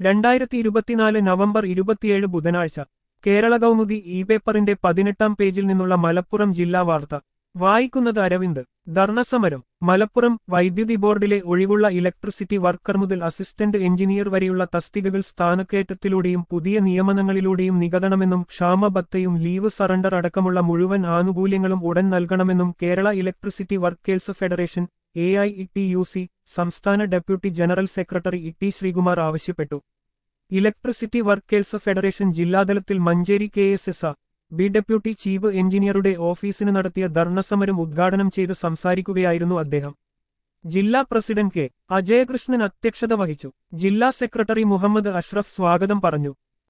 രണ്ടായിരത്തി ഇരുപത്തിനാല് നവംബർ ഇരുപത്തിയേഴ് ബുധനാഴ്ച കേരള കൗമുദി ഇ പേപ്പറിന്റെ പതിനെട്ടാം പേജിൽ നിന്നുള്ള മലപ്പുറം ജില്ലാ വാർത്ത വായിക്കുന്നത് അരവിന്ദ് ധർണസമരം മലപ്പുറം വൈദ്യുതി ബോർഡിലെ ഒഴിവുള്ള ഇലക്ട്രിസിറ്റി വർക്കർ മുതൽ അസിസ്റ്റന്റ് എഞ്ചിനീയർ വരെയുള്ള തസ്തികകൾ സ്ഥാനക്കയറ്റത്തിലൂടെയും പുതിയ നിയമനങ്ങളിലൂടെയും നികതണമെന്നും ക്ഷാമബത്തയും ലീവ് സറണ്ടർ അടക്കമുള്ള മുഴുവൻ ആനുകൂല്യങ്ങളും ഉടൻ നൽകണമെന്നും Kerala electricity workers federation A I E T U C സംസ്ഥാന deputy general secretary E T Sreekumar ആവശ്യപ്പെട്ടു ഇലക്ട്രിസിറ്റി വർക്കേഴ്സ് ഫെഡറേഷൻ ജില്ലാതലത്തിൽ Manjeri K S S R B deputy chief എഞ്ചിനീയറുടെ ഓഫീസിന് നടത്തിയ ധർണസമരം ഉദ്ഘാടനം ചെയ്ത് സംസാരിക്കുകയായിരുന്നു അദ്ദേഹം ജില്ലാ പ്രസിഡന്റ് കെ അജയകൃഷ്ണൻ അധ്യക്ഷത വഹിച്ചു ജില്ലാ സെക്രട്ടറി മുഹമ്മദ് അഷ്റഫ് സ്വാഗതം പറഞ്ഞു